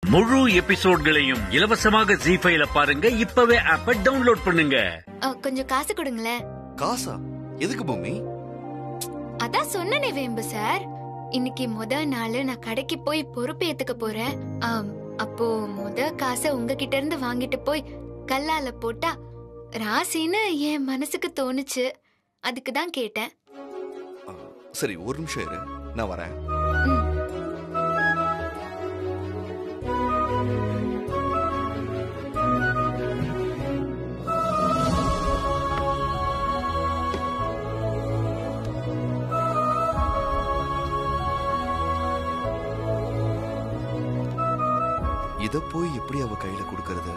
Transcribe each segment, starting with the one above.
முழு எபிசோட்களையும் இலவசமாக ஜி ஃபைல பாருங்க இப்பவே ஆப்ப டவுன்லோட் பண்ணுங்க அ, கொஞ்சம் காசு கொடுங்களேன் காசா எதுக்கு பூமி அதான் சொன்னனே வேம்பு சார் இன்னைக்கு முத நாள் நான் கடைக்கு போய் பொறுப்பு ஏத்துக்க போறேன் ஆம், அப்போ முத காசை உங்ககிட்ட இருந்து வாங்கிட்டு போய் கல்லால போட்டா ராசின்னு என் மனசுக்கு தோணுச்சு அதுக்கு தான் கேட்டேன் ஆ, சரி ஒரு நிமிஷம் இரு நான் வரேன் ம். இத போய் எப்படி அவ கையில கொடுக்கறது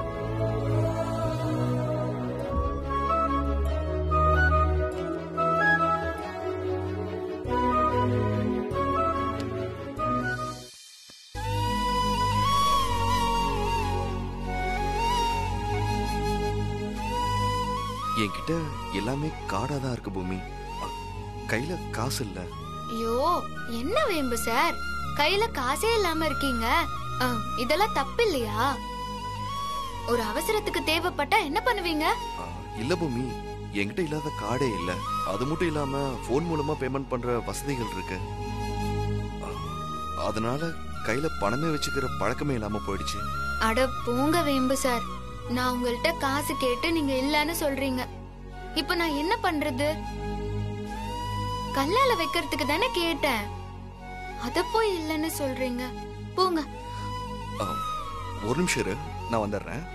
என்கிட்ட எல்லாமே காடா தான் இருக்கு பூமி அ, கையில காசு இல்ல ஐயோ என்ன வேம்பு சார் கையில காசே இல்லாம இருக்கீங்க ஆ, இதெல்லாம் தப்பு இல்லையா ஒரு அவசரத்துக்கு தேவைப்பட்டா என்ன பண்ணுவீங்க ஆ, இல்ல பூமி என்கிட்ட இல்லாத கார்டே இல்ல அது மட்டும் இல்லாம போன் மூலமா பேமெண்ட் பண்ற வசதிகள் இருக்கு ஆ, அதனால கையில பணமே வச்சுக்கிற பழக்கமே இல்லாம போயிடுச்சு அட போங்க வேம்பு சார் நான் உங்கள்ட்ட காசு கேட்டு நீங்க இல்லன்னு சொல்றீங்க இப்ப நான் என்ன பண்றது கல்லால வைக்கிறதுக்கு தானே கேட்டேன் அத போய் இல்லன்னு சொல்றீங்க போங்க ஆ, ஒரு நிமிஷம் இரு நான் வந்துடுறேன்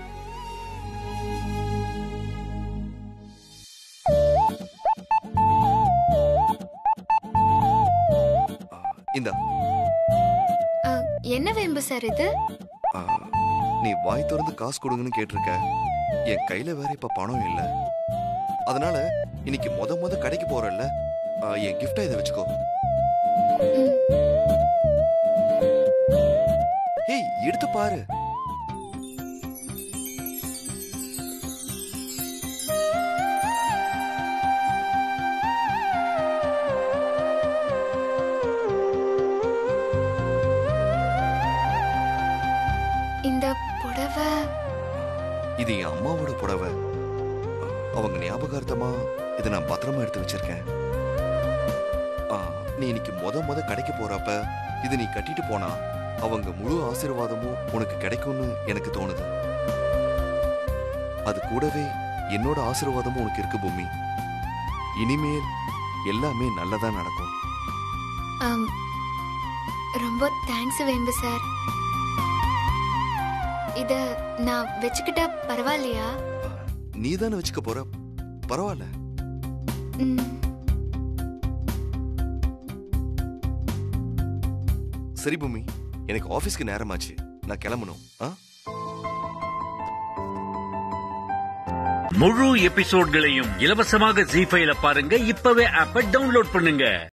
ஆ, இந்தா அ, என்ன வேம்பு சார் இது ஆ, நீ வாய் திறந்து காசு கொடுங்கன்னு கேட்டிருக்க என் கையில வேற இப்ப பணம் இல்ல அதனால இன்னைக்கு முத முத கடைக்கு போறல்ல ஆ, என் கிஃப்டா இதை வச்சுக்கோ ம். ஏய் எடுத்து பாரு இந்த புடவை இது என் அம்மாவோட புடவை அவங்க ஞாபகார்த்தமா இதை நான் பத்திரமா எடுத்து வச்சிருக்கேன் ஆ, நீ இன்னைக்கு முத முத கடைக்கு போறப்ப இது நீ கட்டிட்டு போனா அவங்க முழு ஆசீர்வாதமும் உனக்கு கிடைக்கும்னு எனக்கு தோணுது அது கூடவே என்னோட ஆசீர்வாதமும் உனக்கு இருக்கு பூமி இனிமேல் எல்லாமே நல்லதா நடக்கும் ஆம், ரொம்ப தேங்க்ஸ் வேம்பு சார் இத நான் வச்சுக்கிட்டா பரவாயில்லையா நீ தானே வச்சுக்க போற பரவாயில்ல ம். சரி பூமி எனக்கு ஆபீஸ்க்கு நேரமாச்சு நான் கிளம்பணும் ஆ முழு எபிசோட்களையும் இலவசமாக ஜி ஃபைல பாருங்க இப்பவே ஆப்ப டவுன்லோட் பண்ணுங்க